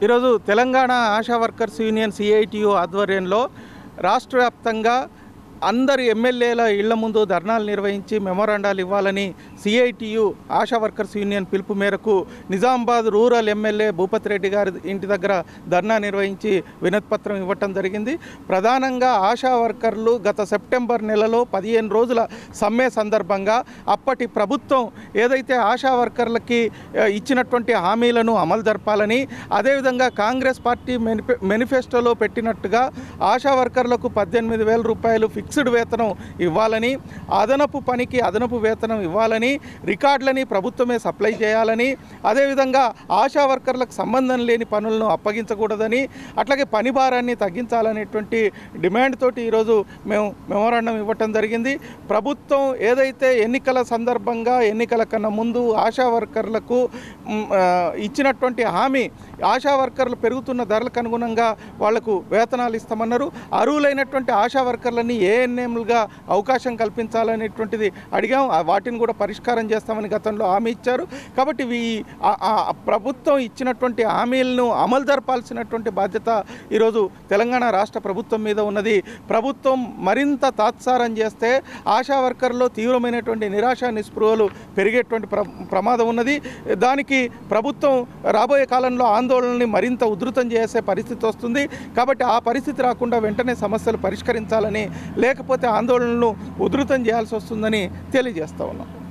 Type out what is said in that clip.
ఈరోజు Telangana Asha workers union CITU ఆధ్వర్యంలో రాష్ట్ర వ్యాప్తంగా అందరి ఎమ్మెల్యేల ఇళ్ల ముందు ధర్నాలు నిర్వహించి మెమోరాండాలు ఇవ్వాలని సిఐటియు ఆశా వర్కర్స్ యూనియన్ పిలుపు మేరకు నిజామాబాద్ రూరల్ ఎమ్మెల్యే భూపతి రెడ్డి గారి ఇంటి దగ్గర ధర్నా నిర్వహించి వినతిపత్రం ఇవ్వటం జరిగింది ప్రధానంగా ఆశా వర్కర్లు గత సెప్టెంబర్ నెలలో పదిహేను రోజుల సమ్మె సందర్భంగా అప్పటి ప్రభుత్వం ఏదైతే ఆశా వర్కర్లకి ఆ, ఇచ్చినటువంటి హామీలను అమలు జరపాలని అదేవిధంగా కాంగ్రెస్ పార్టీ మెనిఫె మేనిఫెస్టోలో పెట్టినట్టుగా ఆశా వర్కర్లకు పద్దెనిమిది వేల రూపాయలు ఫిక్స్డ్ వేతనం ఇవ్వాలని అదనపు పనికి అదనపు వేతనం ఇవ్వాలని రికార్డులని ప్రభుత్వమే సప్లై చేయాలని అదేవిధంగా ఆశా వర్కర్లకు సంబంధం లేని పనులను అప్పగించకూడదని అట్లాగే పని భారాన్ని తగ్గించాలనేటువంటి డిమాండ్ తోటి ఈరోజు మేము మెమోరాండం ఇవ్వటం జరిగింది ప్రభుత్వం ఏదైతే ఎన్నికల సందర్భంగా ఎన్నికల కన్నా ముందు ఆశా వర్కర్లకు మ్, ఆ, ఇచ్చినటువంటి హామీ ఆశా వర్కర్లు పెరుగుతున్న ధరలకు అనుగుణంగా వాళ్లకు వేతనాలు ఇస్తామన్నారు అర్హులైనటువంటి ఆశా వర్కర్లని ఏఎన్ఎంలుగా అవకాశం కల్పించాలనేటువంటిది అడిగాం ఆ వాటిని కూడా పరిష్కారం చేస్తామని గతంలో హామీ ఇచ్చారు కాబట్టి ఈ ఆ- ఆ ప్రభుత్వం ఇచ్చినటువంటి హామీలను అమలు జరపాల్సినటువంటి బాధ్యత ఈరోజు తెలంగాణ రాష్ట్ర ప్రభుత్వం మీద ఉన్నది ప్రభుత్వం మరింత తాత్సారం చేస్తే ఆశా వర్కర్లో తీవ్రమైనటువంటి నిరాశ నిస్పృహలు పెరిగేటువంటి ప్ర ప్రమాదం ఉన్నది దానికి ప్రభుత్వం రాబోయే కాలంలో ఆందోళనని మరింత ఉధృతం చేసే పరిస్థితి వస్తుంది కాబట్టి ఆ పరిస్థితి రాకుండా వెంటనే సమస్యలు పరిష్కరించాలని లేకపోతే ఆందోళనలు ఉధృతం చేయాల్సి వస్తుందని తెలియజేస్తా ఉన్నాం